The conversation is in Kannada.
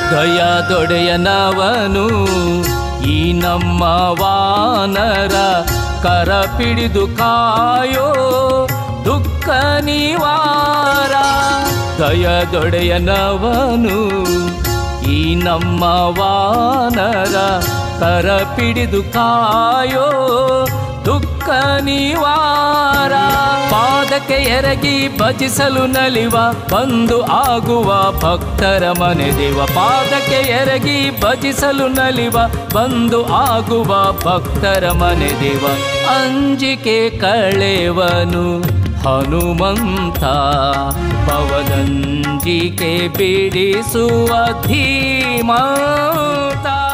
ದಯದೊಡೆಯನವನು ಈ ನಮ್ಮ ವಾನರ ಕರ ಪಿಡಿದು ಕಾಯೋ ದುಃಖ ನಿವಾರ ದಯದೊಡೆಯನವನು ಈ ನಮ್ಮ ವಾನರ ಕರ ಪಿಡಿದು ಕಾಯೋ ದುಃಖ ನಿವಾರ ಪಾದಕ್ಕೆ ಎರಗಿ ಭಜಿಸಲು ನಲಿವ ಬಂದು ಆಗುವ ಭಕ್ತರ ಮನೆ ದೇವ ಪಾದಕ್ಕೆ ಎರಗಿ ಭಜಿಸಲು ನಲಿವ ಬಂದು ಆಗುವ ಭಕ್ತರ ಮನೆ ದೇವ ಅಂಜಿಕೆ ಕಳೆವನು ಹನುಮಂತ ಪವದಂಜಿಕೆ ಬಿಡಿಸುವ ಧೀಮಂತ